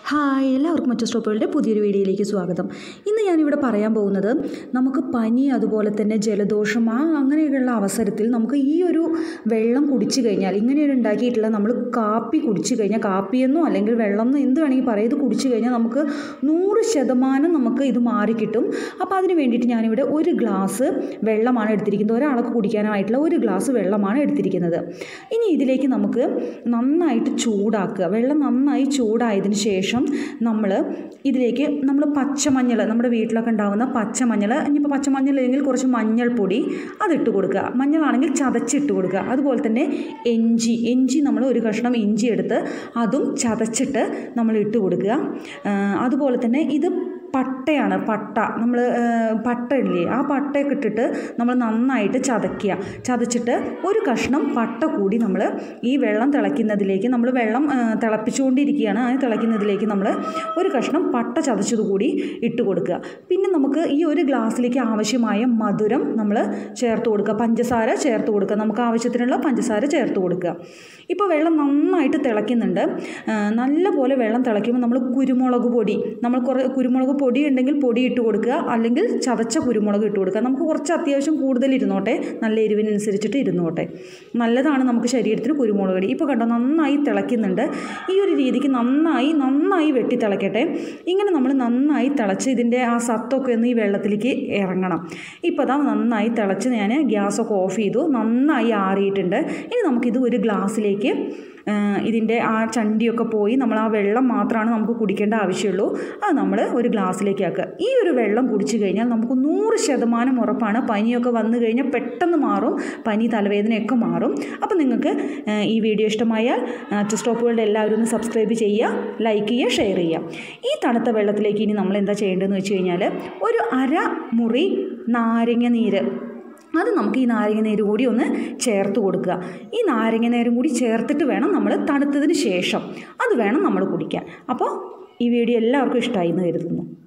hi എല്ലാവർക്കും മറ്റു സ്റ്റോപ്പുകളുടെ പുതിയൊരു വീഡിയോയിലേക്ക് സ്വാഗതം ഇന്ന് ഞാനിവിടെ പറയാൻ പോകുന്നത് നമുക്ക് പനി അതുപോലെ തന്നെ ജലദോഷം ആ അങ്ങനെയുള്ള അവസരത്തിൽ നമുക്ക് ഈ ഒരു വെള്ളം കുടിച്ചു കഴിഞ്ഞാൽ ഇങ്ങനെയൊരു ഉണ്ടാക്കിയിട്ടുള്ള നമ്മൾ കാപ്പി കുടിച്ചു കഴിഞ്ഞാൽ കാപ്പിയെന്നോ അല്ലെങ്കിൽ വെള്ളം എന്നോ എന്ത് വേണമെങ്കിൽ പറയാം ഇത് കുടിച്ചു കഴിഞ്ഞാൽ നമുക്ക് നൂറ് ശതമാനം നമുക്ക് ഇത് മാറിക്കിട്ടും അപ്പോൾ അതിന് വേണ്ടിയിട്ട് ഞാനിവിടെ ഒരു ഗ്ലാസ് വെള്ളമാണ് എടുത്തിരിക്കുന്നത് ഒരാൾക്ക് കുടിക്കാനായിട്ടുള്ള ഒരു ഗ്ലാസ് വെള്ളമാണ് എടുത്തിരിക്കുന്നത് ഇനി ഇതിലേക്ക് നമുക്ക് നന്നായിട്ട് ചൂടാക്കുക വെള്ളം നന്നായി ചൂടായതിന് ശേഷം നമ്മൾ ഇതിലേക്ക് നമ്മൾ പച്ചമഞ്ഞൾ നമ്മുടെ വീട്ടിലൊക്കെ ഉണ്ടാകുന്ന പച്ചമഞ്ഞൾ ഇനിയിപ്പോൾ പച്ചമഞ്ഞൾ ഇല്ലെങ്കിൽ കുറച്ച് മഞ്ഞൾപ്പൊടി അതിട്ട് കൊടുക്കുക മഞ്ഞളാണെങ്കിൽ ചതച്ചിട്ട് കൊടുക്കുക അതുപോലെ തന്നെ ഇഞ്ചി ഇഞ്ചി നമ്മൾ ഒരു കഷ്ണം ഇഞ്ചി എടുത്ത് അതും ചതച്ചിട്ട് നമ്മൾ ഇട്ട് കൊടുക്കുക ആ, അതുപോലെ തന്നെ ഇത് പട്ടയാണ് പട്ട നമ്മൾ പട്ട ഇല്ലേ ആ പട്ടയൊക്കെ ഇട്ടിട്ട് നമ്മൾ നന്നായിട്ട് ചതയ്ക്കുക ചതച്ചിട്ട് ഒരു കഷ്ണം പട്ട കൂടി നമ്മൾ ഈ വെള്ളം തിളയ്ക്കുന്നതിലേക്ക് നമ്മൾ വെള്ളം ആ, തിളപ്പിച്ചുകൊണ്ടിരിക്കുകയാണ് ആ തിളയ്ക്കുന്നതിലേക്ക് നമ്മൾ ഒരു കഷ്ണം പട്ട ചതച്ചത് കൂടി ഇട്ട് കൊടുക്കുക പിന്നെ നമുക്ക് ഈ ഒരു ഗ്ലാസ്സിലേക്ക് ആവശ്യമായ മധുരം നമ്മൾ ചേർത്ത് കൊടുക്കുക പഞ്ചസാര ചേർത്ത് കൊടുക്കുക നമുക്ക് ആവശ്യത്തിനുള്ള പഞ്ചസാര ചേർത്ത് കൊടുക്കുക ഇപ്പോൾ വെള്ളം നന്നായിട്ട് തിളയ്ക്കുന്നുണ്ട് ആ, നല്ലപോലെ വെള്ളം തിളയ്ക്കുമ്പോൾ നമ്മൾ കുരുമുളക് പൊടി നമ്മൾ കുറേ കുരുമുളക് പൊടി ഉണ്ടെങ്കിൽ പൊടി ഇട്ട് കൊടുക്കുക അല്ലെങ്കിൽ ചതച്ച കുരുമുളക് ഇട്ട് കൊടുക്കുക നമുക്ക് കുറച്ച് അത്യാവശ്യം കൂടുതൽ ഇരുന്നോട്ടെ നല്ല എരിവിനനുസരിച്ചിട്ട് ഇരുന്നോട്ടെ നല്ലതാണ് നമുക്ക് ശരീരത്തിന് കുരുമുളക് പൊടി ഇപ്പോൾ കണ്ടോ നന്നായി തിളയ്ക്കുന്നുണ്ട് ഈ ഒരു രീതിക്ക് നന്നായി നന്നായി വെട്ടി തിളയ്ക്കട്ടെ ഇങ്ങനെ നമ്മൾ നന്നായി തിളച്ച് ഇതിൻ്റെ ആ സത്തൊക്കെ ഒന്ന് ഈ വെള്ളത്തിലേക്ക് ഇറങ്ങണം ഇപ്പോൾ അതാ നന്നായി തിളച്ച് ഞാൻ ഗ്യാസൊക്കെ ഓഫ് ചെയ്തു നന്നായി ആറിയിട്ടുണ്ട് ഇനി നമുക്കിത് ഒരു ഗ്ലാസ്സിലേക്ക് ആ, ഇതിൻ്റെ ആ ചണ്ടിയൊക്കെ പോയി നമ്മൾ ആ വെള്ളം മാത്രമാണ് നമുക്ക് കുടിക്കേണ്ട ആവശ്യമുള്ളൂ അത് നമ്മൾ ഒരു ഗ്ലാസ്സിലേക്ക് ആക്കുക ഈ ഒരു വെള്ളം കുടിച്ചു കഴിഞ്ഞാൽ നമുക്ക് നൂറ് ശതമാനം ഉറപ്പാണ് പനിയൊക്കെ വന്നു കഴിഞ്ഞാൽ പെട്ടെന്ന് മാറും പനി തലവേദനയൊക്കെ മാറും അപ്പോൾ നിങ്ങൾക്ക് ആ, ഈ വീഡിയോ ഇഷ്ടമായാൽ സ്റ്റോപ്പുകളുടെ എല്ലാവരും ഒന്ന് സബ്സ്ക്രൈബ് ചെയ്യുക ലൈക്ക് ചെയ്യുക ഷെയർ ചെയ്യുക ഈ തണുത്ത വെള്ളത്തിലേക്ക് ഇനി നമ്മൾ എന്താ ചെയ്യേണ്ടതെന്ന് വെച്ച് കഴിഞ്ഞാൽ ഒരു അര മുറി നാരങ്ങ നീര് അത് നമുക്ക് ഈ നാരങ്ങ നീര് കൂടി ഒന്ന് ചേർത്ത് കൊടുക്കുക ഈ നാരങ്ങ നീരും കൂടി ചേർത്തിട്ട് വേണം നമ്മൾ തണുത്തതിന് ശേഷം അത് വേണം നമ്മൾ കുടിക്കാൻ അപ്പോൾ ഈ വീഡിയോ എല്ലാവർക്കും ഇഷ്ടമായി എന്ന് കരുതുന്നു